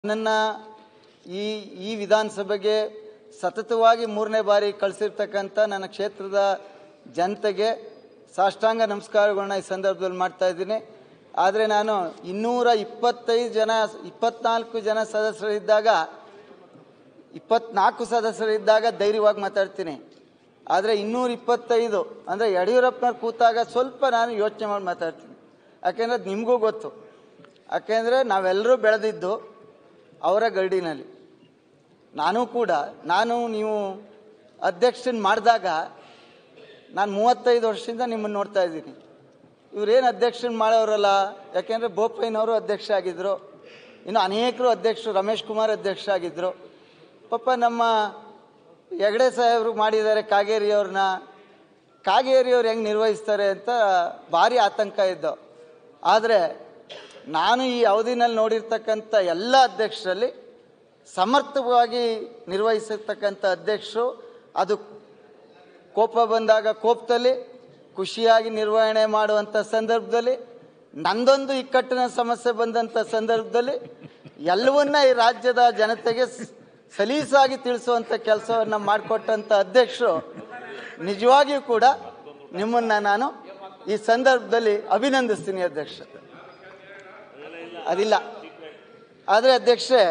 ನನ್ನ ಈ ಈ ವಿಧಾನಸಭೆಗೆ ಸತತವಾಗಿ ಮೂರನೇ ಬಾರಿ ಕಳಿಸಿರ್ತಕ್ಕಂಥ ನನ್ನ ಕ್ಷೇತ್ರದ ಜನತೆಗೆ ಸಾಷ್ಟಾಂಗ ನಮಸ್ಕಾರಗಳನ್ನ ಈ ಸಂದರ್ಭದಲ್ಲಿ ಮಾಡ್ತಾ ಇದ್ದೀನಿ ಆದರೆ ನಾನು ಇನ್ನೂರ ಇಪ್ಪತ್ತೈದು ಜನ ಇಪ್ಪತ್ನಾಲ್ಕು ಜನ ಸದಸ್ಯರಿದ್ದಾಗ ಇಪ್ಪತ್ನಾಲ್ಕು ಸದಸ್ಯರಿದ್ದಾಗ ಧೈರ್ಯವಾಗಿ ಮಾತಾಡ್ತೀನಿ ಆದರೆ ಇನ್ನೂರ ಇಪ್ಪತ್ತೈದು ಅಂದರೆ ಯಡಿಯೂರಪ್ಪನವ್ರು ಕೂತಾಗ ಸ್ವಲ್ಪ ನಾನು ಯೋಚನೆ ಮಾಡಿ ಮಾತಾಡ್ತೀನಿ ಯಾಕೆಂದರೆ ಅದು ನಿಮಗೂ ಗೊತ್ತು ಯಾಕೆಂದರೆ ನಾವೆಲ್ಲರೂ ಬೆಳೆದಿದ್ದು ಅವರ ಗರಡಿನಲ್ಲಿ ನಾನು ಕೂಡ ನಾನು ನೀವು ಅಧ್ಯಕ್ಷನ ಮಾಡಿದಾಗ ನಾನು ಮೂವತ್ತೈದು ವರ್ಷದಿಂದ ನಿಮ್ಮನ್ನು ನೋಡ್ತಾ ಇದ್ದೀನಿ ಇವರೇನು ಅಧ್ಯಕ್ಷನ ಮಾಡೋರಲ್ಲ ಯಾಕೆಂದರೆ ಬೋಪಯ್ಯನವರು ಅಧ್ಯಕ್ಷ ಆಗಿದ್ದರು ಇನ್ನು ಅನೇಕರು ಅಧ್ಯಕ್ಷರು ರಮೇಶ್ ಕುಮಾರ್ ಅಧ್ಯಕ್ಷ ಆಗಿದ್ದರು ಪಾಪ ನಮ್ಮ ಹೆಗಡೆ ಸಾಹೇಬರು ಮಾಡಿದ್ದಾರೆ ಕಾಗೇರಿಯವ್ರನ್ನ ಕಾಗೇರಿಯವ್ರು ಹೆಂಗೆ ನಿರ್ವಹಿಸ್ತಾರೆ ಅಂತ ಭಾರಿ ಆತಂಕ ಇದ್ದು ಆದರೆ ನಾನು ಈ ಅವಧಿನಲ್ಲಿ ನೋಡಿರ್ತಕ್ಕಂಥ ಎಲ್ಲ ಅಧ್ಯಕ್ಷರಲ್ಲಿ ಸಮರ್ಥವಾಗಿ ನಿರ್ವಹಿಸಿರ್ತಕ್ಕಂಥ ಅಧ್ಯಕ್ಷರು ಅದು ಕೋಪ ಬಂದಾಗ ಕೋಪದಲ್ಲಿ ಖುಷಿಯಾಗಿ ನಿರ್ವಹಣೆ ಮಾಡುವಂಥ ಸಂದರ್ಭದಲ್ಲಿ ನಂದೊಂದು ಇಕ್ಕಟ್ಟಿನ ಸಮಸ್ಯೆ ಬಂದಂಥ ಸಂದರ್ಭದಲ್ಲಿ ಎಲ್ಲವನ್ನ ಈ ರಾಜ್ಯದ ಜನತೆಗೆ ಸ್- ಸಲೀಸಾಗಿ ತಿಳಿಸುವಂಥ ಕೆಲಸವನ್ನು ಮಾಡಿಕೊಟ್ಟಂಥ ಅಧ್ಯಕ್ಷರು ನಿಜವಾಗಿಯೂ ಕೂಡ ನಿಮ್ಮನ್ನು ನಾನು ಈ ಸಂದರ್ಭದಲ್ಲಿ ಅಭಿನಂದಿಸ್ತೀನಿ ಅಧ್ಯಕ್ಷ ಅದಿಲ್ಲ ಆದರೆ ಅಧ್ಯಕ್ಷರೇ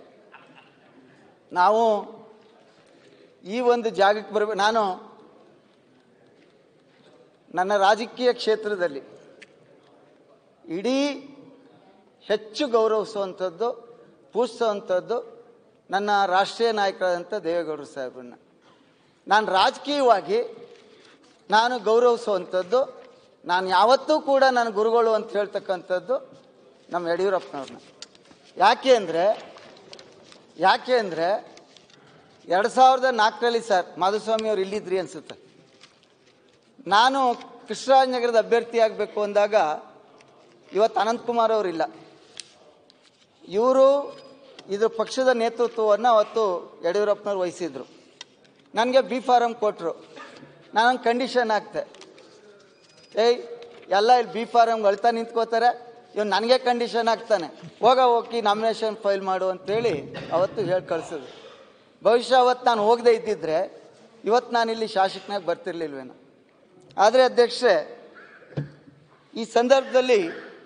ನಾವು ಈ ಒಂದು ಜಾಗಕ್ಕೆ ಬರಬೇಕು ನಾನು ನನ್ನ ರಾಜಕೀಯ ಕ್ಷೇತ್ರದಲ್ಲಿ ಇಡೀ ಹೆಚ್ಚು ಗೌರವಿಸುವಂಥದ್ದು ಪೂಜಿಸುವಂಥದ್ದು ನನ್ನ ರಾಷ್ಟ್ರೀಯ ನಾಯಕರಾದಂಥ ದೇವೇಗೌಡರು ಸಾಹೇಬ್ರನ್ನ ನಾನು ರಾಜಕೀಯವಾಗಿ ನಾನು ಗೌರವಿಸುವಂಥದ್ದು ನಾನು ಯಾವತ್ತೂ ಕೂಡ ನನ್ನ ಗುರುಗಳು ಅಂತ ಹೇಳ್ತಕ್ಕಂಥದ್ದು ನಮ್ಮ ಯಡಿಯೂರಪ್ಪನವ್ರನ್ನ ಯಾಕೆ ಅಂದರೆ ಯಾಕೆ ಅಂದರೆ ಎರಡು ಸಾವಿರದ ನಾಲ್ಕರಲ್ಲಿ ಸರ್ ಮಾಧುಸ್ವಾಮಿ ಅವ್ರು ಇಲ್ಲಿದ್ರಿ ಅನಿಸುತ್ತೆ ನಾನು ಕೃಷ್ಣರಾಜನಗರದ ಅಭ್ಯರ್ಥಿ ಆಗಬೇಕು ಅಂದಾಗ ಇವತ್ತು ಅನಂತಕುಮಾರ್ ಅವರಿಲ್ಲ ಇವರು ಇದು ಪಕ್ಷದ ನೇತೃತ್ವವನ್ನು ಅವತ್ತು ಯಡಿಯೂರಪ್ಪನವ್ರು ವಹಿಸಿದ್ರು ನನಗೆ ಬಿ ಫಾರಮ್ ಕೊಟ್ಟರು ನಾನೊಂದು ಕಂಡೀಷನ್ ಹಾಕ್ತೆ ಏಯ್ ಎಲ್ಲ ಇಲ್ಲಿ ಬಿ ಫಾರಮ್ಗೆ ಅಳ್ತಾ ನಿಂತ್ಕೋತಾರೆ ಇವ್ನು ನನಗೆ ಕಂಡೀಷನ್ ಹಾಕ್ತಾನೆ ಹೋಗ ಹೋಗಿ ನಾಮಿನೇಷನ್ ಫೈಲ್ ಮಾಡು ಅಂತೇಳಿ ಅವತ್ತು ಹೇಳಿ ಕಳಿಸಿದ್ರು ಬಹುಶಃ ಅವತ್ತು ನಾನು ಹೋಗದೆ ಇದ್ದಿದ್ರೆ ಇವತ್ತು ನಾನು ಇಲ್ಲಿ ಶಾಸಕನಾಗಿ ಬರ್ತಿರ್ಲಿಲ್ವೇನೋ ಆದರೆ ಅಧ್ಯಕ್ಷರೇ ಈ ಸಂದರ್ಭದಲ್ಲಿ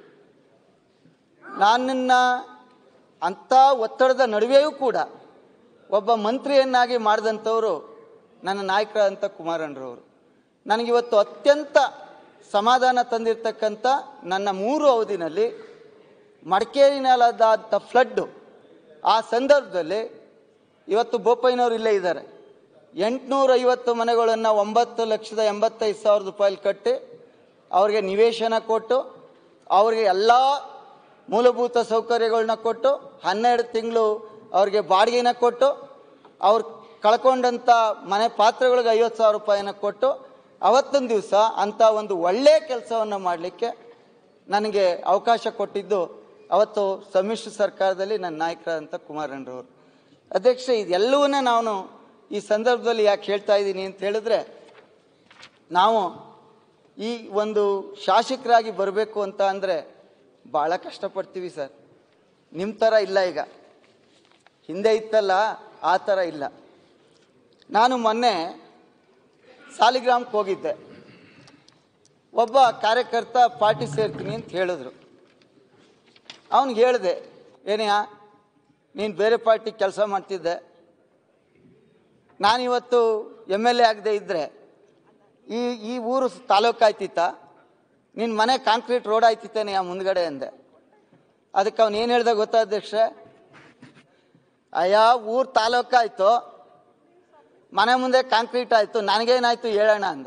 ನನ್ನನ್ನು ಅಂಥ ಒತ್ತಡದ ನಡುವೆಯೂ ಕೂಡ ಒಬ್ಬ ಮಂತ್ರಿಯನ್ನಾಗಿ ಮಾಡಿದಂಥವರು ನನ್ನ ನಾಯಕರಾದಂಥ ಕುಮಾರಣ್ಣರವರು ನನಗಿವತ್ತು ಅತ್ಯಂತ ಸಮಾಧಾನ ತಂದಿರತಕ್ಕಂಥ ನನ್ನ ಮೂರು ಅವಧಿನಲ್ಲಿ ಮಡಿಕೇರಿನಲ್ಲಾದಂಥ ಫ್ಲಡ್ಡು ಆ ಸಂದರ್ಭದಲ್ಲಿ ಇವತ್ತು ಬೋಪಯ್ಯನವರು ಇಲ್ಲೇ ಇದ್ದಾರೆ ಎಂಟುನೂರ ಐವತ್ತು ಮನೆಗಳನ್ನು ಒಂಬತ್ತು ಲಕ್ಷದ ಎಂಬತ್ತೈದು ಸಾವಿರ ರೂಪಾಯಿ ಕಟ್ಟಿ ಅವ್ರಿಗೆ ನಿವೇಶನ ಕೊಟ್ಟು ಅವ್ರಿಗೆ ಎಲ್ಲ ಮೂಲಭೂತ ಸೌಕರ್ಯಗಳನ್ನ ಕೊಟ್ಟು ಹನ್ನೆರಡು ತಿಂಗಳು ಅವ್ರಿಗೆ ಬಾಡಿಗೆನ ಕೊಟ್ಟು ಅವ್ರು ಕಳ್ಕೊಂಡಂಥ ಮನೆ ಪಾತ್ರೆಗಳಿಗೆ ಐವತ್ತು ಸಾವಿರ ರೂಪಾಯಿನ ಕೊಟ್ಟು ಅವತ್ತೊಂದು ದಿವಸ ಅಂಥ ಒಂದು ಒಳ್ಳೆಯ ಕೆಲಸವನ್ನು ಮಾಡಲಿಕ್ಕೆ ನನಗೆ ಅವಕಾಶ ಕೊಟ್ಟಿದ್ದು ಅವತ್ತು ಸಮ್ಮಿಶ್ರ ಸರ್ಕಾರದಲ್ಲಿ ನನ್ನ ನಾಯಕರಾದಂಥ ಕುಮಾರಣ್ಣರವರು ಅಧ್ಯಕ್ಷ ಇದೆಲ್ಲವನ್ನ ನಾನು ಈ ಸಂದರ್ಭದಲ್ಲಿ ಯಾಕೆ ಹೇಳ್ತಾ ಇದ್ದೀನಿ ಅಂತ ಹೇಳಿದ್ರೆ ನಾವು ಈ ಒಂದು ಶಾಸಕರಾಗಿ ಬರಬೇಕು ಅಂತ ಅಂದರೆ ಭಾಳ ಕಷ್ಟಪಡ್ತೀವಿ ಸರ್ ನಿಮ್ಮ ಥರ ಇಲ್ಲ ಈಗ ಹಿಂದೆ ಇತ್ತಲ್ಲ ಆ ಥರ ಇಲ್ಲ ನಾನು ಮೊನ್ನೆ ಸಾಲಿಗ್ರಾಮಕ್ಕೆ ಹೋಗಿದ್ದೆ ಒಬ್ಬ ಕಾರ್ಯಕರ್ತ ಪಾರ್ಟಿ ಸೇರ್ತೀನಿ ಅಂತ ಹೇಳಿದ್ರು ಅವನಿಗೆ ಹೇಳಿದೆ ಏನಯ್ಯ ನೀನು ಬೇರೆ ಪಾರ್ಟಿ ಕೆಲಸ ಮಾಡ್ತಿದ್ದೆ ನಾನಿವತ್ತು ಎಮ್ ಎಲ್ ಎ ಆಗದೆ ಇದ್ದರೆ ಈ ಈ ಊರು ತಾಲೂಕು ಆಯ್ತಿತ್ತ ನಿನ್ನ ಮನೆ ಕಾಂಕ್ರೀಟ್ ರೋಡ್ ಆಯ್ತಿತ್ತೇನೆ ಆ ಮುಂದ್ಗಡೆ ಅಂದೆ ಅದಕ್ಕೆ ಅವನು ಏನು ಹೇಳ್ದ ಗೊತ್ತಾ ಅಧ್ಯಕ್ಷ ಅಯ್ಯ ಊರು ತಾಲೂಕಾಯ್ತು ಮನೆ ಮುಂದೆ ಕಾಂಕ್ರೀಟ್ ಆಯಿತು ನನಗೇನಾಯ್ತು ಹೇಳೋಣ ಅಂದ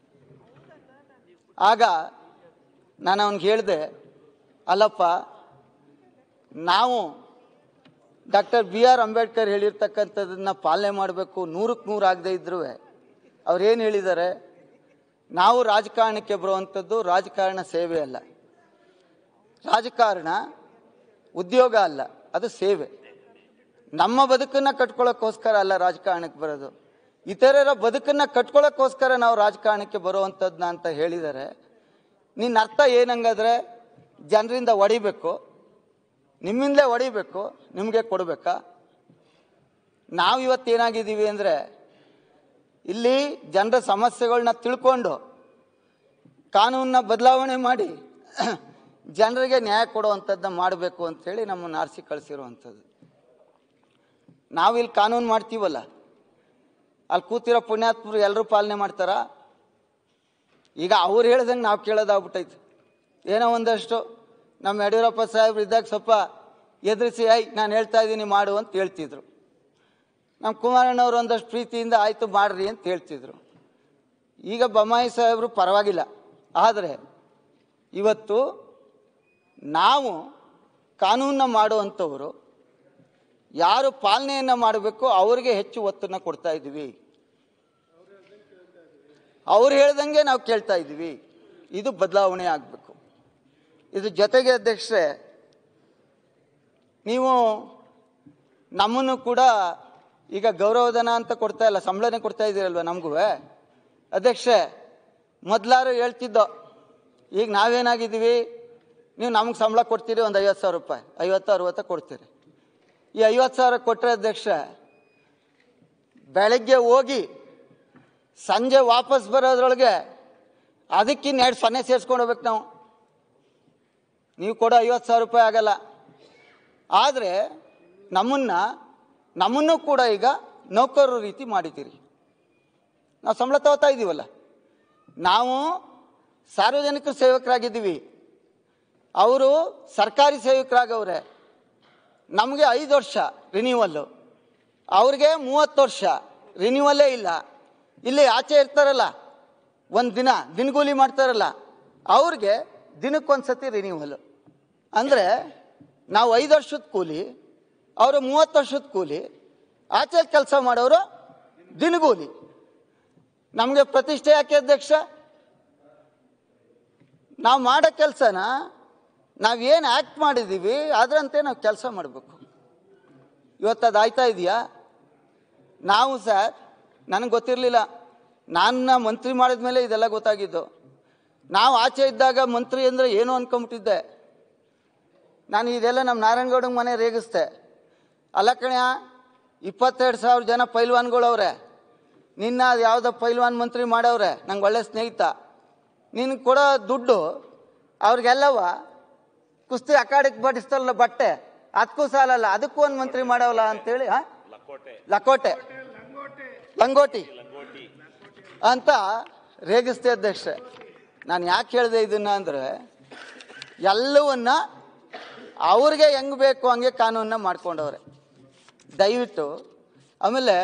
ಆಗ ನಾನು ಅವನಿಗೆ ಹೇಳಿದೆ ಅಲ್ಲಪ್ಪ ನಾವು ಡಾಕ್ಟರ್ ಬಿ ಆರ್ ಅಂಬೇಡ್ಕರ್ ಹೇಳಿರ್ತಕ್ಕಂಥದ್ದನ್ನ ಪಾಲನೆ ಮಾಡಬೇಕು ನೂರಕ್ಕೆ ನೂರು ಆಗದೆ ಇದ್ರೂ ಅವ್ರೇನು ಹೇಳಿದ್ದಾರೆ ನಾವು ರಾಜಕಾರಣಕ್ಕೆ ಬರುವಂಥದ್ದು ರಾಜಕಾರಣ ಸೇವೆ ಅಲ್ಲ ರಾಜಕಾರಣ ಉದ್ಯೋಗ ಅಲ್ಲ ಅದು ಸೇವೆ ನಮ್ಮ ಬದುಕನ್ನು ಕಟ್ಕೊಳ್ಳೋಕ್ಕೋಸ್ಕರ ಅಲ್ಲ ರಾಜಕಾರಣಕ್ಕೆ ಬರೋದು ಇತರರ ಬದುಕನ್ನು ಕಟ್ಕೊಳ್ಳೋಕ್ಕೋಸ್ಕರ ನಾವು ರಾಜಕಾರಣಕ್ಕೆ ಬರುವಂಥದ್ದನ್ನ ಅಂತ ಹೇಳಿದ್ದಾರೆ ನಿನ್ನ ಅರ್ಥ ಏನಂಗಾದ್ರೆ ಜನರಿಂದ ಹೊಡಿಬೇಕು ನಿಮ್ಮಿಂದಲೇ ಹೊಡಿಬೇಕು ನಿಮಗೆ ಕೊಡಬೇಕಾ ನಾವು ಇವತ್ತು ಏನಾಗಿದ್ದೀವಿ ಅಂದರೆ ಇಲ್ಲಿ ಜನರ ಸಮಸ್ಯೆಗಳನ್ನ ತಿಳ್ಕೊಂಡು ಕಾನೂನನ್ನ ಬದಲಾವಣೆ ಮಾಡಿ ಜನರಿಗೆ ನ್ಯಾಯ ಕೊಡುವಂಥದ್ದನ್ನ ಮಾಡಬೇಕು ಅಂಥೇಳಿ ನಮ್ಮನ್ನು ಆರಿಸಿ ಕಳಿಸಿರುವಂಥದ್ದು ನಾವಿಲ್ಲಿ ಕಾನೂನು ಮಾಡ್ತೀವಲ್ಲ ಅಲ್ಲಿ ಕೂತಿರೋ ಪುಣ್ಯಾತ್ಮರು ಎಲ್ಲರೂ ಪಾಲನೆ ಮಾಡ್ತಾರಾ ಈಗ ಅವ್ರು ಹೇಳ್ದಂಗೆ ನಾವು ಕೇಳೋದಾಗ್ಬಿಟ್ಟೈತೆ ಏನೋ ಒಂದಷ್ಟು ನಮ್ಮ ಯಡಿಯೂರಪ್ಪ ಸಾಹೇಬ್ರು ಇದ್ದಾಗ ಸ್ವಲ್ಪ ಎದುರಿಸಿ ಐ ನಾನು ಹೇಳ್ತಾ ಇದ್ದೀನಿ ಮಾಡು ಅಂತ ಹೇಳ್ತಿದ್ರು ನಮ್ಮ ಕುಮಾರಣ್ಣವ್ರು ಒಂದಷ್ಟು ಪ್ರೀತಿಯಿಂದ ಆಯಿತು ಮಾಡ್ರಿ ಅಂತ ಹೇಳ್ತಿದ್ರು ಈಗ ಬೊಮ್ಮಾಯಿ ಸಾಹೇಬರು ಪರವಾಗಿಲ್ಲ ಆದರೆ ಇವತ್ತು ನಾವು ಕಾನೂನನ್ನ ಮಾಡುವಂಥವರು ಯಾರು ಪಾಲನೆಯನ್ನು ಮಾಡಬೇಕು ಅವರಿಗೆ ಹೆಚ್ಚು ಒತ್ತನ್ನು ಕೊಡ್ತಾ ಇದ್ದೀವಿ ಅವ್ರು ಹೇಳ್ದಂಗೆ ನಾವು ಕೇಳ್ತಾ ಇದ್ದೀವಿ ಇದು ಬದಲಾವಣೆ ಆಗಬೇಕು ಇದು ಜೊತೆಗೆ ಅಧ್ಯಕ್ಷರೇ ನೀವು ನಮ್ಮನ್ನು ಕೂಡ ಈಗ ಗೌರವಧನ ಅಂತ ಕೊಡ್ತಾ ಇಲ್ಲ ಸಂಬಳನೇ ಕೊಡ್ತಾ ಇದ್ದೀರಲ್ವ ನಮಗೂ ಅಧ್ಯಕ್ಷೆ ಮೊದಲಾರು ಹೇಳ್ತಿದ್ದೋ ಈಗ ನಾವೇನಾಗಿದ್ದೀವಿ ನೀವು ನಮ್ಗೆ ಸಂಬಳ ಕೊಡ್ತೀರಿ ಒಂದು ಐವತ್ತು ಸಾವಿರ ರೂಪಾಯಿ ಐವತ್ತು ಅರುವತ್ತು ಕೊಡ್ತೀರಿ ಈ ಐವತ್ತು ಸಾವಿರ ಕೊಟ್ಟರೆ ಅಧ್ಯಕ್ಷ ಬೆಳಗ್ಗೆ ಹೋಗಿ ಸಂಜೆ ವಾಪಸ್ ಬರೋದ್ರೊಳಗೆ ಅದಕ್ಕಿನ್ನ ಎರಡು ಸೊನ್ನೆ ಸೇರಿಸ್ಕೊಂಡು ಹೋಗ್ಬೇಕು ನಾವು ನೀವು ಕೊಡೋ ಐವತ್ತು ಸಾವಿರ ರೂಪಾಯಿ ಆಗಲ್ಲ ಆದರೆ ನಮ್ಮನ್ನು ನಮ್ಮನ್ನು ಕೂಡ ಈಗ ನೌಕರರ ರೀತಿ ಮಾಡಿದ್ದೀರಿ ನಾವು ಸಂಬಳ ತಗೋತಾ ಇದ್ದೀವಲ್ಲ ನಾವು ಸಾರ್ವಜನಿಕ ಸೇವಕರಾಗಿದ್ದೀವಿ ಅವರು ಸರ್ಕಾರಿ ಸೇವಕರಾಗವ್ರೆ ನಮಗೆ ಐದು ವರ್ಷ ರಿನ್ಯೂವಲ್ಲು ಅವ್ರಿಗೆ ಮೂವತ್ತು ವರ್ಷ ರಿನ್ಯೂವಲ್ಲೇ ಇಲ್ಲ ಇಲ್ಲಿ ಆಚೆ ಇರ್ತಾರಲ್ಲ ಒಂದು ದಿನ ದಿನಗೂಲಿ ಮಾಡ್ತಾರಲ್ಲ ಅವ್ರಿಗೆ ದಿನಕ್ಕೊಂದು ಸತಿ ರಿನ್ಯೂವಲ್ಲು ಅಂದರೆ ನಾವು ಐದು ವರ್ಷದ ಕೂಲಿ ಅವರು ಮೂವತ್ತು ವರ್ಷದ ಕೂಲಿ ಆಚೆ ಕೆಲಸ ಮಾಡೋರು ದಿನಗೂಲಿ ನಮಗೆ ಪ್ರತಿಷ್ಠೆ ಯಾಕೆ ಅಧ್ಯಕ್ಷ ನಾವು ಮಾಡೋ ಕೆಲಸನ ನಾವೇನು ಆ್ಯಕ್ಟ್ ಮಾಡಿದ್ದೀವಿ ಅದರಂತೆ ನಾವು ಕೆಲಸ ಮಾಡಬೇಕು ಇವತ್ತು ಅದು ಆಯ್ತಾ ಇದೆಯಾ ನಾವು ಸರ್ ನನಗೆ ಗೊತ್ತಿರಲಿಲ್ಲ ನನ್ನ ಮಂತ್ರಿ ಮಾಡಿದ ಮೇಲೆ ಇದೆಲ್ಲ ಗೊತ್ತಾಗಿದ್ದು ನಾವು ಆಚೆ ಇದ್ದಾಗ ಮಂತ್ರಿ ಅಂದರೆ ಏನು ಅನ್ಕೊಂಬಿಟ್ಟಿದ್ದೆ ನಾನು ಇದೆಲ್ಲ ನಮ್ಮ ನಾರಾಯಣಗೌಡಂಗೆ ಮನೆ ರೇಗಿಸ್ದೆ ಅಲ್ಲ ಕಣ್ಯ ಇಪ್ಪತ್ತೆರಡು ಸಾವಿರ ಜನ ಪೈಲ್ವಾನ್ಗಳವ್ರೆ ನಿನ್ನ ಅದು ಯಾವುದೋ ಪೈಲ್ವಾನ್ ಮಂತ್ರಿ ಮಾಡವ್ರೆ ನಂಗೆ ಒಳ್ಳೆ ಸ್ನೇಹಿತ ನಿನಗೆ ಕೊಡೋ ದುಡ್ಡು ಅವ್ರಿಗೆಲ್ಲವ ಕುಸ್ತಿ ಅಖಾಡಕ್ಕೆ ಬಡಿಸ್ತಾರಲ್ಲ ಬಟ್ಟೆ ಅದಕ್ಕೂ ಸಾಲಲ್ಲ ಅದಕ್ಕೂ ಒಂದು ಮಂತ್ರಿ ಮಾಡವಲ್ಲ ಅಂತೇಳಿ ಹಾ ಲಕೋಟೆ ಲಂಗೋಟಿ ಅಂತ ರೇಗಿಸ್ತೆ ಅಧ್ಯಕ್ಷ ನಾನು ಯಾಕೆ ಹೇಳಿದೆ ಇದನ್ನ ಅಂದರೆ ಎಲ್ಲವನ್ನ ಅವ್ರಿಗೆ ಹೆಂಗ್ ಬೇಕು ಹಂಗೆ ಕಾನೂನನ್ನ ಮಾಡ್ಕೊಂಡವ್ರೆ ದಯವಿಟ್ಟು ಆಮೇಲೆ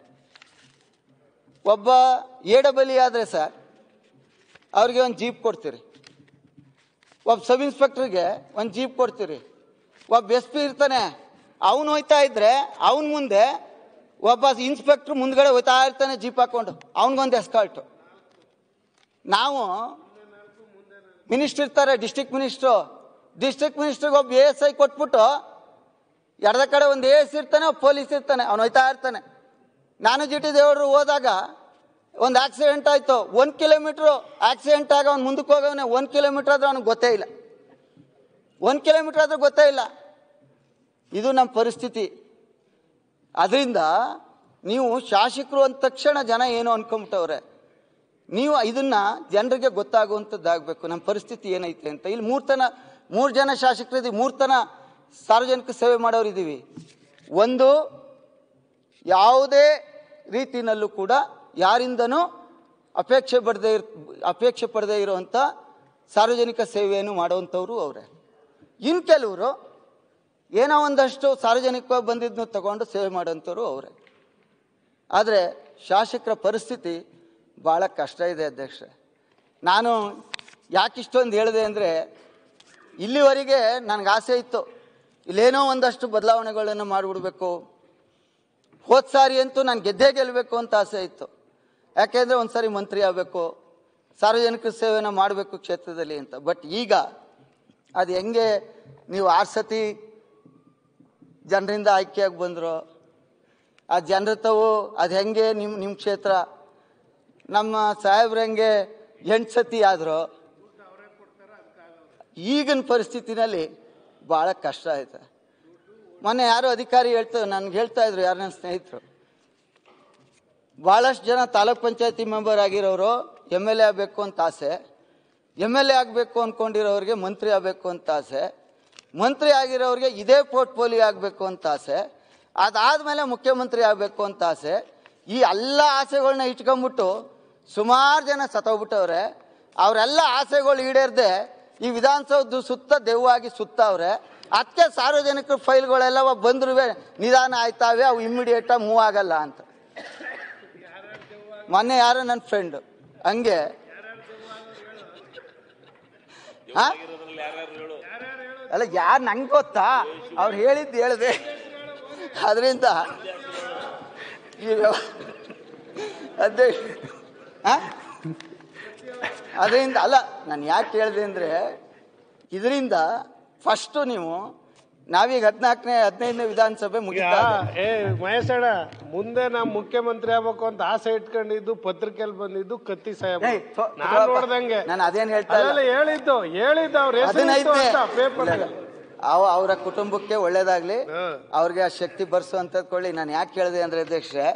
ಒಬ್ಬ ಎಡಬಲಿ ಆದರೆ ಸರ್ ಅವ್ರಿಗೆ ಒಂದು ಜೀಪ್ ಕೊಡ್ತೀರಿ ಒಬ್ಬ ಸಬ್ ಇನ್ಸ್ಪೆಕ್ಟ್ರಿಗೆ ಒಂದು ಜೀಪ್ ಕೊಡ್ತೀರಿ ಒಬ್ಬ ಎಸ್ ಪಿ ಇರ್ತಾನೆ ಅವನು ಹೋಯ್ತಾ ಇದ್ರೆ ಅವನ ಮುಂದೆ ಒಬ್ಬ ಇನ್ಸ್ಪೆಕ್ಟ್ರ್ ಮುಂದ್ಗಡೆ ಹೋಯ್ತಾ ಇರ್ತಾನೆ ಜೀಪ್ ಹಾಕೊಂಡು ಅವನಿಗೊಂದು ಎಸ್ಕಾಲ್ಟು ನಾವು ಮಿನಿಸ್ಟ್ರ್ ಇರ್ತಾರೆ ಡಿಸ್ಟಿಕ್ ಮಿನಿಸ್ಟ್ರು ಡಿಸ್ಟ್ರಿಕ್ಟ್ ಮಿನಿಸ್ಟ್ರಿಗೆ ಒಬ್ಬ ಎ ಎಸ್ ಐ ಕೊಟ್ಬಿಟ್ಟು ಎಡದ ಕಡೆ ಒಂದು ಎ ಎಸ್ ಇರ್ತಾನೆ ಒಬ್ಬ ಪೊಲೀಸ್ ಇರ್ತಾನೆ ಅವನು ಹೋಯ್ತಾ ಇರ್ತಾನೆ ನಾನು ಜಿ ಟಿ ದೇವರು ಹೋದಾಗ ಒಂದು ಆಕ್ಸಿಡೆಂಟ್ ಆಯಿತು ಒಂದು ಕಿಲೋಮೀಟ್ರು ಆಕ್ಸಿಡೆಂಟ್ ಆಗ ಅವ್ನು ಮುಂದಕ್ಕೆ ಹೋಗವನೆ ಒಂದು ಕಿಲೋಮೀಟ್ರ್ ಆದ್ರೆ ಅವ್ನಿಗೆ ಗೊತ್ತೇ ಇಲ್ಲ ಒಂದು ಕಿಲೋಮೀಟ್ರ್ ಆದ್ರೆ ಗೊತ್ತೇ ಇಲ್ಲ ಇದು ನಮ್ಮ ಪರಿಸ್ಥಿತಿ ಅದರಿಂದ ನೀವು ಶಾಸಕರು ಅಂದ ತಕ್ಷಣ ಜನ ಏನು ಅನ್ಕೊಂಬಿಟ್ಟವ್ರೆ ನೀವು ಇದನ್ನ ಜನರಿಗೆ ಗೊತ್ತಾಗುವಂಥದ್ದಾಗಬೇಕು ನಮ್ಮ ಪರಿಸ್ಥಿತಿ ಏನೈತೆ ಅಂತ ಇಲ್ಲಿ ಮೂರ್ತನ ಮೂರು ಜನ ಶಾಸಕರಿದ್ದೀವಿ ಮೂರ್ತನ ಸಾರ್ವಜನಿಕ ಸೇವೆ ಮಾಡೋರಿದ್ದೀವಿ ಒಂದು ಯಾವುದೇ ರೀತಿನಲ್ಲೂ ಕೂಡ ಯಾರಿಂದನೂ ಅಪೇಕ್ಷೆ ಪಡದೆ ಇರ್ ಅಪೇಕ್ಷೆ ಪಡದೇ ಇರುವಂಥ ಸಾರ್ವಜನಿಕ ಸೇವೆಯನ್ನು ಮಾಡುವಂಥವ್ರು ಅವರೇ ಇನ್ನು ಕೆಲವರು ಏನೋ ಒಂದಷ್ಟು ಸಾರ್ವಜನಿಕವಾಗಿ ಬಂದಿದ್ದನ್ನು ತಗೊಂಡು ಸೇವೆ ಮಾಡೋಂಥವ್ರು ಅವರೇ ಆದರೆ ಶಾಸಕರ ಪರಿಸ್ಥಿತಿ ಭಾಳ ಕಷ್ಟ ಇದೆ ಅಧ್ಯಕ್ಷ ನಾನು ಯಾಕಿಷ್ಟೊಂದು ಹೇಳಿದೆ ಅಂದರೆ ಇಲ್ಲಿವರೆಗೆ ನನಗೆ ಆಸೆ ಇತ್ತು ಇಲ್ಲೇನೋ ಒಂದಷ್ಟು ಬದಲಾವಣೆಗಳನ್ನು ಮಾಡಿಬಿಡ್ಬೇಕು ಹೋದ ಸಾರಿ ಅಂತೂ ನಾನು ಗೆದ್ದೇ ಗೆಲ್ಲಬೇಕು ಅಂತ ಆಸೆ ಇತ್ತು ಯಾಕೆಂದರೆ ಒಂದು ಸಾರಿ ಮಂತ್ರಿ ಆಗಬೇಕು ಸಾರ್ವಜನಿಕ ಸೇವೆನ ಮಾಡಬೇಕು ಕ್ಷೇತ್ರದಲ್ಲಿ ಅಂತ ಬಟ್ ಈಗ ಅದು ಹೆಂಗೆ ನೀವು ಆರು ಸತಿ ಜನರಿಂದ ಆಯ್ಕೆಯಾಗಿ ಬಂದರು ಆ ಜನರ ತಾವು ಅದು ಹೆಂಗೆ ನಿಮ್ಮ ನಿಮ್ಮ ಕ್ಷೇತ್ರ ನಮ್ಮ ಸಾಹೇಬ್ರು ಹೆಂಗೆ ಎಂಟು ಸತಿ ಆದರು ಈಗಿನ ಪರಿಸ್ಥಿತಿನಲ್ಲಿ ಭಾಳ ಕಷ್ಟ ಆಯ್ತು ಮೊನ್ನೆ ಯಾರೋ ಅಧಿಕಾರಿ ಹೇಳ್ತಾ ನನ್ಗೆ ಹೇಳ್ತಾ ಇದ್ರು ಯಾರು ನನ್ನ ಸ್ನೇಹಿತರು ಭಾಳಷ್ಟು ಜನ ತಾಲೂಕ್ ಪಂಚಾಯತಿ ಮೆಂಬರ್ ಆಗಿರೋರು ಎಮ್ ಎಲ್ ಎ ಆಗಬೇಕು ಅಂತ ಆಸೆ ಎಮ್ ಎಲ್ ಎ ಆಗಬೇಕು ಅಂದ್ಕೊಂಡಿರೋರಿಗೆ ಮಂತ್ರಿ ಆಗಬೇಕು ಅಂತ ಆಸೆ ಮಂತ್ರಿ ಆಗಿರೋರಿಗೆ ಇದೇ ಪೋರ್ಟ್ಫೋಲಿಯೋ ಆಗಬೇಕು ಅಂತ ಆಸೆ ಅದಾದಮೇಲೆ ಮುಖ್ಯಮಂತ್ರಿ ಆಗಬೇಕು ಅಂತ ಆಸೆ ಈ ಎಲ್ಲ ಆಸೆಗಳನ್ನ ಇಟ್ಕೊಂಬಿಟ್ಟು ಸುಮಾರು ಜನ ಸತ್ತೋಗ್ಬಿಟ್ಟವ್ರೆ ಅವರೆಲ್ಲ ಆಸೆಗಳು ಈಡೇರ್ದೆ ಈ ವಿಧಾನಸೌಧ ಸುತ್ತ ದೆವ್ವಾಗಿ ಸುತ್ತವ್ರೆ ಅದಕ್ಕೆ ಸಾರ್ವಜನಿಕರ ಫೈಲ್ಗಳೆಲ್ಲ ಬಂದ್ರು ನಿಧಾನ ಆಯ್ತಾವೆ ಅವು ಇಮ್ಮಿಡಿಯೇಟಾಗಿ ಮೂವ್ ಆಗಲ್ಲ ಅಂತ ಮೊನ್ನೆ ಯಾರೋ ನನ್ನ ಫ್ರೆಂಡ್ ಹಂಗೆ ಹಾ? ಅಲ್ಲ ಯಾರು ನಂಗೆ ಗೊತ್ತಾ ಅವ್ರು ಹೇಳಿದ್ದು ಹೇಳಿದೆ ಅದರಿಂದ ಅದೇ ಅದರಿಂದ ಅಲ್ಲ ನಾನು ಯಾಕೆ ಹೇಳಿದೆ ಅಂದರೆ ಇದರಿಂದ ಫಸ್ಟು ನೀವು ನಾವೀಗ ಹದಿನಾಲ್ಕನೇ ಹದಿನೈದನೇ ವಿಧಾನಸಭೆ ಈಗ ಮುಗಿತಾ ಏ ಮಹೇಶಣ್ಣ ಮುಂದೆ ನಾ ಮುಖ್ಯಮಂತ್ರಿ ಆಗ್ಬೇಕು ಅಂತ ಆಸೆ ಇಟ್ಕೊಂಡಿದ್ದು ಪತ್ರಿಕೆಯಲ್ಲಿ ಬಂದಿದ್ದು ಕತ್ತಿ ಸಾಹೇಬ್ ಏಯ್, ಥು- ನಾನ್ ಥು- ನೋಡ್ದಂಗೆ ನಾನು ಅದೇನ್ ಹೇಳ್ತಾ ಇಲ್ಲ. ಅಲ್ಲ ಹೇಳಿದ್ದು ಹೇಳಿದ್ದು ಅವ್ರ ಹೆಸರು ಹದಿನೈದನೇ ಪೇಪರ್ ಅವ ಅವರ ಕುಟುಂಬಕ್ಕೆ ಒಳ್ಳೇದಾಗ್ಲಿ ಹಾ. ಅವ್ರಿಗೆ ಆ ಶಕ್ತಿ ಬರ್ಸುವಂಥದ್ದು ಕೊಳ್ಳಿ ನಾನು ಯಾಕೆ ಕೇಳಿದೆ ಅಂದ್ರೆ ಅಧ್ಯಕ್ಷೆ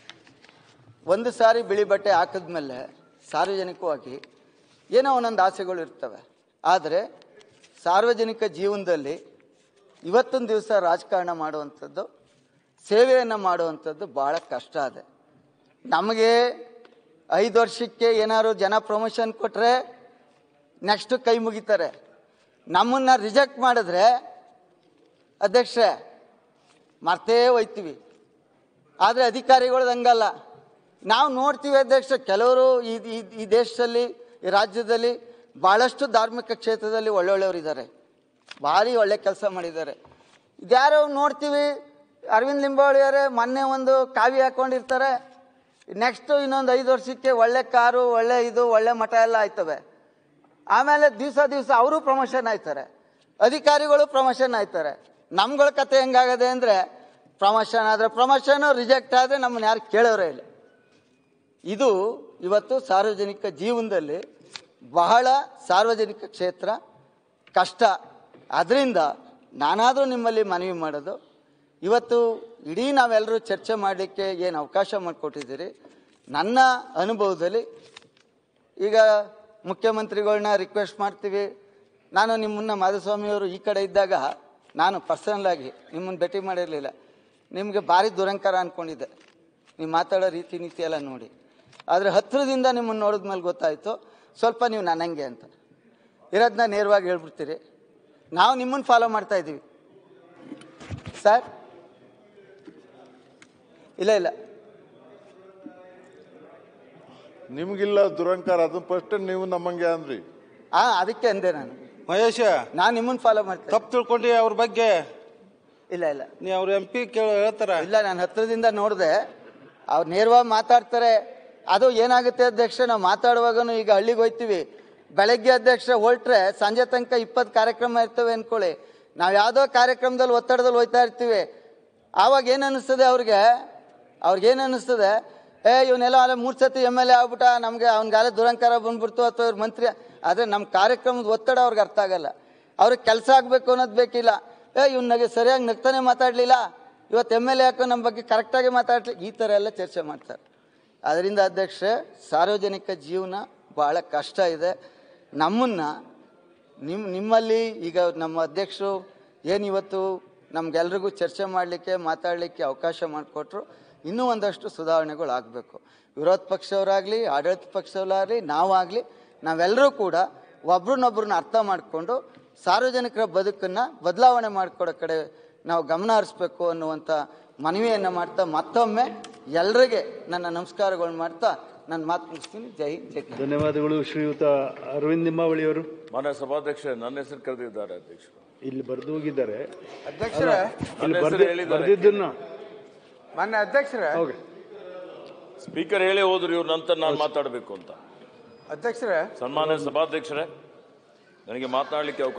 ಒಂದು ಸಾರಿ ಬಿಳಿ ಬಟ್ಟೆ ಹಾಕಿದ್ಮೇಲೆ ಸಾರ್ವಜನಿಕವಾಗಿ ಏನೋ ಒಂದೊಂದು ಆಸೆಗಳು ಇರ್ತವೆ ಆದರೆ ಸಾರ್ವಜನಿಕ ಜೀವನದಲ್ಲಿ ಇವತ್ತೊಂದು ದಿವಸ ರಾಜಕಾರಣ ಮಾಡುವಂಥದ್ದು ಸೇವೆಯನ್ನು ಮಾಡುವಂಥದ್ದು ಭಾಳ ಕಷ್ಟ ಇದೆ ನಮಗೆ ಐದು ವರ್ಷಕ್ಕೆ ಏನಾದ್ರು ಜನ ಪ್ರಮೋಷನ್ ಕೊಟ್ಟರೆ ನೆಕ್ಸ್ಟ್ ಕೈ ಮುಗಿತಾರೆ ನಮ್ಮನ್ನ ರಿಜೆಕ್ಟ್ ಮಾಡಿದ್ರೆ ಅಧ್ಯಕ್ಷೆ ಮರ್ತೇ ಹೋಯ್ತೀವಿ ಆದರೆ ಅಧಿಕಾರಿಗಳದ್ದು ಹಂಗಲ್ಲ ನಾವು ನೋಡ್ತೀವಿ ಅಧ್ಯಕ್ಷ ಕೆಲವರು ಈ ಈ- ಈ ದೇಶದಲ್ಲಿ ಈ ರಾಜ್ಯದಲ್ಲಿ ಭಾಳಷ್ಟು ಧಾರ್ಮಿಕ ಕ್ಷೇತ್ರದಲ್ಲಿ ಒಳ್ಳೊಳ್ಳೆಯವರು ಇದ್ದಾರೆ ಭಾರಿ ಒಳ್ಳೆ ಕೆಲಸ ಮಾಡಿದ್ದಾರೆ ಇದ್ಯಾರೋ ನೋಡ್ತೀವಿ ಅರವಿಂದ್ ಲಿಂಬಾವಳಿಯವರೇ ಮೊನ್ನೆ ಒಂದು ಕಾವಿ ಹಾಕೊಂಡಿರ್ತಾರೆ ನೆಕ್ಸ್ಟ್ ಇನ್ನೊಂದು ಐದು ವರ್ಷಕ್ಕೆ ಒಳ್ಳೆ ಕಾರು ಒಳ್ಳೆ ಇದು ಒಳ್ಳೆ ಮಠ ಎಲ್ಲ ಆಯ್ತವೆ ಆಮೇಲೆ ದಿವಸ ದಿವಸ ಅವರು ಪ್ರಮೋಷನ್ ಆಯ್ತಾರೆ ಅಧಿಕಾರಿಗಳು ಪ್ರಮೋಷನ್ ಆಯ್ತಾರೆ ನಮ್ಗಳ ಕತೆ ಹೆಂಗಾಗದೆ ಅಂದರೆ ಪ್ರಮೋಷನ್ ಆದರೆ ಪ್ರಮೋಷನು ರಿಜೆಕ್ಟ್ ಆದರೆ ನಮ್ಮನ್ನ ಯಾರು ಕೇಳೋರೇ ಇಲ್ಲ ಇದು ಇವತ್ತು ಸಾರ್ವಜನಿಕ ಜೀವನದಲ್ಲಿ ಬಹಳ ಸಾರ್ವಜನಿಕ ಕ್ಷೇತ್ರ ಕಷ್ಟ ಅದರಿಂದ ನಾನಾದರೂ ನಿಮ್ಮಲ್ಲಿ ಮನವಿ ಮಾಡೋದು ಇವತ್ತು ಇಡೀ ನಾವೆಲ್ಲರೂ ಚರ್ಚೆ ಮಾಡಲಿಕ್ಕೆ ಏನು ಅವಕಾಶ ಮಾಡಿಕೊಟ್ಟಿದ್ದೀರಿ ನನ್ನ ಅನುಭವದಲ್ಲಿ ಈಗ ಮುಖ್ಯಮಂತ್ರಿಗಳನ್ನ ರಿಕ್ವೆಸ್ಟ್ ಮಾಡ್ತೀವಿ ನಾನು ನಿಮ್ಮನ್ನ ಮಾಧುಸ್ವಾಮಿಯವರು ಈ ಕಡೆ ಇದ್ದಾಗ ನಾನು ಪರ್ಸನಲ್ ಆಗಿ ನಿಮ್ಮನ್ನು ಭೇಟಿ ಮಾಡಿರಲಿಲ್ಲ ನಿಮಗೆ ಭಾರಿ ದುರಂಕಾರ ಅಂದ್ಕೊಂಡಿದ್ದೆ ನೀವು ಮಾತಾಡೋ ರೀತಿ ನೀತಿ ಎಲ್ಲ ನೋಡಿ ಆದರೆ ಹತ್ತಿರದಿಂದ ನಿಮ್ಮನ್ನು ನೋಡಿದ್ಮೇಲೆ ಗೊತ್ತಾಯಿತು ಸ್ವಲ್ಪ ನೀವು ನನ್ನಂಗೆ ಅಂತ ಇರೋದನ್ನ ನೇರವಾಗಿ ಹೇಳ್ಬಿಡ್ತೀರಿ ನಾವು ನಿಮ್ಮನ್ನು ಫಾಲೋ ಮಾಡ್ತಾ ಇದ್ದೀವಿ ಸರ್ ಇಲ್ಲ ಇಲ್ಲ ನಿಮ್ಗಿಲ್ಲ ದುರಂಕಾರ ಅದು ಫಸ್ಟ್ ನೀವು ನಮ್ಮಂಗೆ ಅಂದ್ರಿ ಹಾಂ ಅದಕ್ಕೆ ಅಂದೆ ನಾನು ಮಹೇಶ ನಾನು ನಿಮ್ಮನ್ನು ಫಾಲೋ ಮಾಡ್ತೇನೆ ತಪ್ಪು ತಿಳ್ಕೊಂಡಿ ಅವ್ರ ಬಗ್ಗೆ ಇಲ್ಲ ಇಲ್ಲ ನೀ ಅವ್ರ ಎಂ ಪಿ ಕೇಳ ಹೇಳ್ತಾರ ಇಲ್ಲ ನಾನು ಹತ್ರದಿಂದ ನೋಡಿದೆ ಅವ್ರು ನೇರವಾಗಿ ಮಾತಾಡ್ತಾರೆ ಅದು ಏನಾಗುತ್ತೆ ಅಧ್ಯಕ್ಷ ನಾವು ಮಾತಾಡುವಾಗನು ಈಗ ಹಳ್ಳಿಗೆ ಹೋಯ್ತೀವಿ ಬೆಳಗ್ಗೆ ಅಧ್ಯಕ್ಷ ಹೊರಟ್ರೆ ಸಂಜೆ ತನಕ ಇಪ್ಪತ್ತು ಕಾರ್ಯಕ್ರಮ ಇರ್ತವೆ ಅನ್ಕೊಳ್ಳಿ ನಾವು ಯಾವುದೋ ಕಾರ್ಯಕ್ರಮದಲ್ಲಿ ಒತ್ತಡದಲ್ಲಿ ಹೋಯ್ತಾ ಇರ್ತೀವಿ ಆವಾಗ ಏನು ಅನ್ನಿಸ್ತದೆ ಅವ್ರಿಗೆ ಅವ್ರಿಗೆ ಏನು ಅನ್ನಿಸ್ತದೆ ಏ ಇವನ್ನೆಲ್ಲ ಅಲ್ಲ ಮೂರು ಸತಿ ಎಮ್ ಎಲ್ ಎ ಆಗ್ಬಿಟ್ಟ ನಮಗೆ ಅವ್ನಿಗಾಲ ದುರಂಕಾರ ಬಂದ್ಬಿಡ್ತು ಅಥವಾ ಇವ್ರ ಮಂತ್ರಿ ಆದರೆ ನಮ್ಮ ಕಾರ್ಯಕ್ರಮದ ಒತ್ತಡ ಅವ್ರಿಗೆ ಅರ್ಥ ಆಗಲ್ಲ ಅವ್ರಿಗೆ ಕೆಲಸ ಆಗಬೇಕು ಅನ್ನೋದು ಬೇಕಿಲ್ಲ ಏ ಇವ್ನ ನಗೆ ಸರಿಯಾಗಿ ನಗ್ತಾನೆ ಮಾತಾಡಲಿಲ್ಲ ಇವತ್ತು ಎಮ್ ಎಲ್ ಎ ಹಾಕೋ ನಮ್ಮ ಬಗ್ಗೆ ಕರೆಕ್ಟಾಗಿ ಮಾತಾಡ್ಲಿ ಈ ಥರ ಎಲ್ಲ ಚರ್ಚೆ ಮಾಡ್ತಾರೆ ಅದರಿಂದ ಅಧ್ಯಕ್ಷೆ ಸಾರ್ವಜನಿಕ ಜೀವನ ಭಾಳ ಕಷ್ಟ ಇದೆ ನಮ್ಮನ್ನು ನಿಮ್ಮ ನಿಮ್ಮಲ್ಲಿ ಈಗ ನಮ್ಮ ಅಧ್ಯಕ್ಷರು ಏನು ಇವತ್ತು ನಮ್ಗೆಲ್ರಿಗೂ ಚರ್ಚೆ ಮಾಡಲಿಕ್ಕೆ ಮಾತಾಡಲಿಕ್ಕೆ ಅವಕಾಶ ಮಾಡಿಕೊಟ್ರು ಇನ್ನೂ ಒಂದಷ್ಟು ಸುಧಾರಣೆಗಳು ಆಗಬೇಕು ವಿರೋಧ ಪಕ್ಷವರಾಗಲಿ ಆಡಳಿತ ಪಕ್ಷವರಾಗಲಿ ನಾವಾಗಲಿ ನಾವೆಲ್ಲರೂ ಕೂಡ ಒಬ್ರನ್ನೊಬ್ರನ್ನ ಅರ್ಥ ಮಾಡಿಕೊಂಡು ಸಾರ್ವಜನಿಕರ ಬದುಕನ್ನು ಬದಲಾವಣೆ ಮಾಡಿಕೊಡೋ ಕಡೆ ನಾವು ಗಮನ ಹರಿಸ್ಬೇಕು ಅನ್ನುವಂಥ ಮನವಿಯನ್ನು ಮಾಡ್ತಾ ಮತ್ತೊಮ್ಮೆ ಎಲ್ರಿಗೆ ನನ್ನ ನಮಸ್ಕಾರಗಳು ಮಾಡ್ತಾ ನನ್ನ ಮಾತು ಮುಗಿಸ್ತೀನಿ ಜೈ ಹಿಂದ್, ಜೈ ಕನ್ನಡ. ಧನ್ಯವಾದಗಳು ಶ್ರೀಯುತ ಅರವಿಂದ್ ನಿಂಬಾವಳಿ ಮಾನ್ಯ ಸಭಾಧ್ಯಕ್ಷ ನನ್ನ ಹೆಸರು ಕರೆದಿದ್ದಾರೆ ಅಧ್ಯಕ್ಷರು ಇಲ್ಲಿ ಬರೆದು ಹೋಗಿದ್ದಾರೆ ಅಧ್ಯಕ್ಷರೇ ಇಲ್ಲಿ ಹೆಸರು ಬರ್ದಿ- ಹೇಳಿದ್ದಾರೆ. ಬರ್ದಿದ್ದನ್ನ ಮಾನ್ಯ ಅಧ್ಯಕ್ಷರೇ ಹೋಗಿ ಸ್ಪೀಕರ್ ಹೇಳಿ ಹೋದ್ರು ಇವ್ರ ನಂತರ ನಾನು ಮಾತಾಡಬೇಕು ಅಂತ ಅಧ್ಯಕ್ಷರೇ ಸನ್ಮಾನ್ಯ ಸಭಾಧ್ಯಕ್ಷರೇ ನನಗೆ ಮಾತನಾಡಲಿಕ್ಕೆ ಅವಕಾಶ